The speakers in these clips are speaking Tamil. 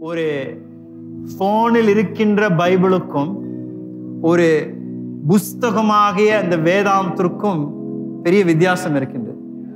ஒரு போனில் இருக்கின்ற பைபிளுக்கும் ஒரு புஸ்தகமாகிய அந்த வேதாந்தத்திற்கும் பெரிய வித்தியாசம் இருக்கின்றது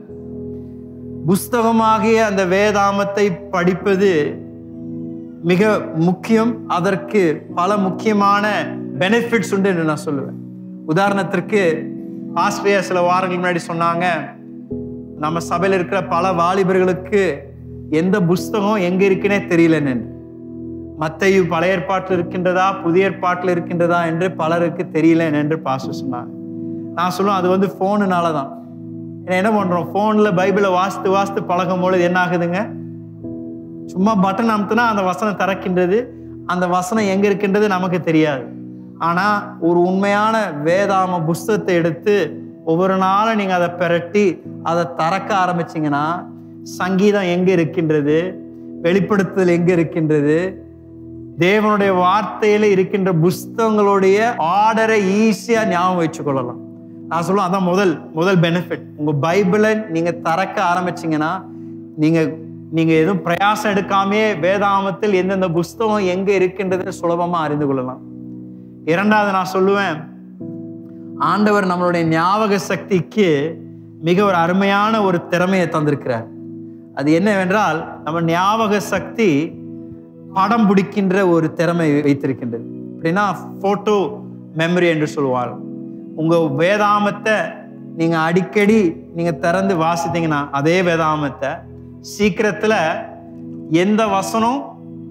புஸ்தகமாகிய அந்த வேதாமத்தை படிப்பது மிக முக்கியம் அதற்கு பல முக்கியமான பெனிஃபிட்ஸ் உண்டு என்று நான் சொல்லுவேன் உதாரணத்திற்கு ஆஸ்திரேலியா சில வாரங்கள் முன்னாடி சொன்னாங்க நம்ம சபையில் இருக்கிற பல வாலிபர்களுக்கு எந்த புஸ்தகம் எங்க இருக்குன்னே தெரியலன்னு மத்தையு பழைய ஏற்பாட்டில் இருக்கின்றதா புதிய ஏற்பாட்டில் இருக்கின்றதா என்று பலருக்கு தெரியல என்று பாஸ்டர் சொன்னாங்க நான் சொல்லுவேன் அது வந்து ஃபோனுனால தான் ஏன்னா என்ன பண்றோம் ஃபோனில் பைபிளை வாசித்து வாசித்து பழகும் பொழுது என்ன ஆகுதுங்க சும்மா பட்டன் அமுத்துனா அந்த வசனம் திறக்கின்றது அந்த வசனம் எங்க இருக்கின்றது நமக்கு தெரியாது ஆனா ஒரு உண்மையான வேதாம புஸ்தகத்தை எடுத்து ஒவ்வொரு நாளும் நீங்க அதை பிரட்டி அதை திறக்க ஆரம்பிச்சீங்கன்னா சங்கீதம் எங்க இருக்கின்றது வெளிப்படுத்துதல் எங்க இருக்கின்றது தேவனுடைய வார்த்தையில இருக்கின்ற புஸ்தகங்களுடைய ஆர்டரை ஈஸியா ஞாபகம் வச்சு கொள்ளலாம் நான் சொல்லுவேன் அதான் முதல் முதல் பெனிஃபிட் உங்க பைபிளை நீங்க திறக்க ஆரம்பிச்சீங்கன்னா நீங்க நீங்க எதுவும் பிரயாசம் எடுக்காமே வேதாமத்தில் எந்தெந்த புஸ்தகம் எங்க இருக்கின்றதுன்னு சுலபமா அறிந்து கொள்ளலாம் இரண்டாவது நான் சொல்லுவேன் ஆண்டவர் நம்மளுடைய ஞாபக சக்திக்கு மிக ஒரு அருமையான ஒரு திறமையை தந்திருக்கிறார் அது என்னவென்றால் நம்ம ஞாபக சக்தி படம் பிடிக்கின்ற ஒரு திறமை வைத்திருக்கின்றது அப்படின்னா போட்டோ மெமரி என்று சொல்லுவார் உங்க வேதாமத்தை நீங்க அடிக்கடி நீங்க திறந்து வாசித்தீங்கன்னா அதே வேதாமத்தை சீக்கிரத்துல எந்த வசனம்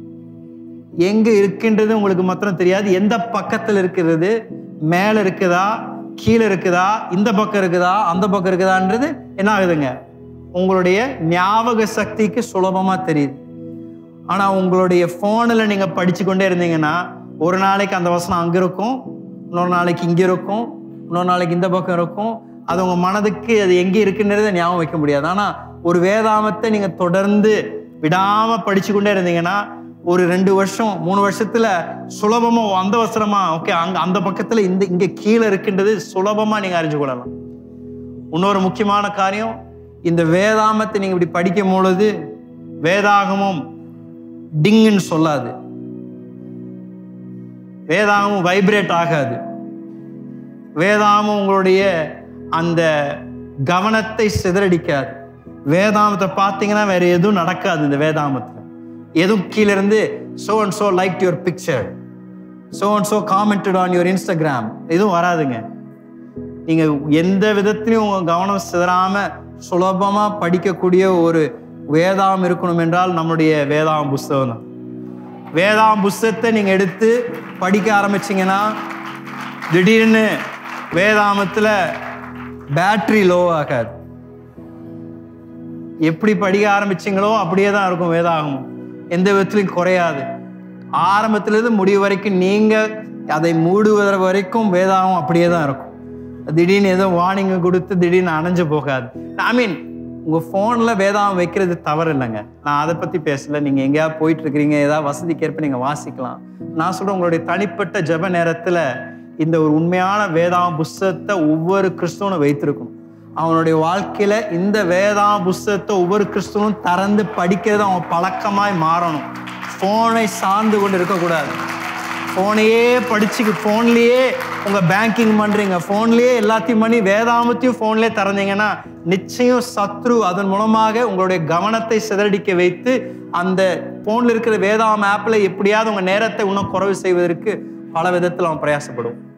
எங்க இருக்கின்றது உங்களுக்கு மாத்திரம் தெரியாது எந்த பக்கத்துல இருக்கிறது மேல இருக்குதா கீழே இருக்குதா இந்த பக்கம் இருக்குதா அந்த பக்கம் இருக்குதான்றது என்ன ஆகுதுங்க உங்களுடைய ஞாபக சக்திக்கு சுலபமா தெரியுது ஆனா உங்களுடைய போன்ல நீங்க படிச்சு கொண்டே இருந்தீங்கன்னா ஒரு நாளைக்கு அந்த வசனம் அங்க இருக்கும் இன்னொரு நாளைக்கு இங்க இருக்கும் இன்னொரு நாளைக்கு இந்த பக்கம் இருக்கும் அது உங்க மனதுக்கு அது எங்க இருக்குன்றதை ஞாபகம் வைக்க முடியாது ஆனா ஒரு வேதாமத்தை நீங்க தொடர்ந்து விடாம படிச்சு கொண்டே இருந்தீங்கன்னா ஒரு ரெண்டு வருஷம் மூணு வருஷத்துல சுலபமா ஓ, அந்த வசனமா ஓகே அங்க அந்த பக்கத்துல இந்த இங்க கீழே இருக்கின்றது சுலபமா நீங்க அறிஞ்சு கொள்ளலாம் இன்னொரு முக்கியமான காரியம் இந்த வேதாமத்தை நீங்க இப்படி படிக்கும் பொழுது வேதாகமும் டிங்குன்னு சொல்லாது வேதாகமும் வைப்ரேட் ஆகாது வேதாகமும் உங்களுடைய அந்த கவனத்தை சிதறடிக்காது வேதாமத்தை பார்த்தீங்கன்னா வேற எதுவும் நடக்காது இந்த வேதாமத்தில் எதுவும் கீழே இருந்து so and so like your picture so and so commented on your Instagram எதுவும் வராதுங்க நீங்க எந்த விதத்திலையும் உங்க கவனம் சிதறாம சுலபமா படிக்கக்கூடிய ஒரு வேதாம் இருக்கணும் என்றால் நம்முடைய வேதாம் புஸ்தகம் தான் வேதாம் புஸ்தகத்தை நீங்க எடுத்து படிக்க ஆரம்பிச்சீங்கன்னா திடீர்னு வேதாமத்துல பேட்டரி லோ ஆகாது எப்படி படிக்க ஆரம்பிச்சீங்களோ அப்படியே தான் இருக்கும் வேதாகமும் எந்த விதத்திலையும் குறையாது ஆரம்பத்திலிருந்து முடிவு வரைக்கும் நீங்க அதை மூடுவத வரைக்கும் வேதாகம் அப்படியே தான் இருக்கும் திடீர்னு ஏதோ வார்னிங் கொடுத்து திடீர்னு அணைஞ்சு போகாது ஐ மீன் உங்க போன்ல வேதாகம் வைக்கிறது தவறு இல்லைங்க நான் அதை பத்தி பேசல நீங்க எங்கேயாவது போயிட்டு இருக்கிறீங்க ஏதாவது வசதிக்கேற்ப நீங்க வாசிக்கலாம் நான் சொல்றேன் உங்களுடைய தனிப்பட்ட ஜெப நேரத்துல இந்த ஒரு உண்மையான வேதாகம் புஸ்தகத்தை ஒவ்வொரு கிறிஸ்தவனும் வைத்திருக்கணும் அவனுடைய வாழ்க்கையில இந்த வேதாம் புஸ்தகத்தை ஒவ்வொரு கிறிஸ்தவனும் திறந்து படிக்கிறது அவன் பழக்கமாய் மாறணும் போனை சார்ந்து கொண்டு இருக்கக்கூடாது போனையே படிச்சு போன்லயே உங்க பேங்கிங் பண்றீங்க போன்லயே எல்லாத்தையும் பண்ணி வேதாமத்தையும் போன்லயே திறந்தீங்கன்னா நிச்சயம் சத்ரு அதன் மூலமாக உங்களுடைய கவனத்தை சிதறடிக்க வைத்து அந்த போன்ல இருக்கிற வேதாம் ஆப்ல எப்படியாவது உங்க நேரத்தை இன்னும் குறைவு செய்வதற்கு பல விதத்தில் அவன் பிரயாசப்படுவோம்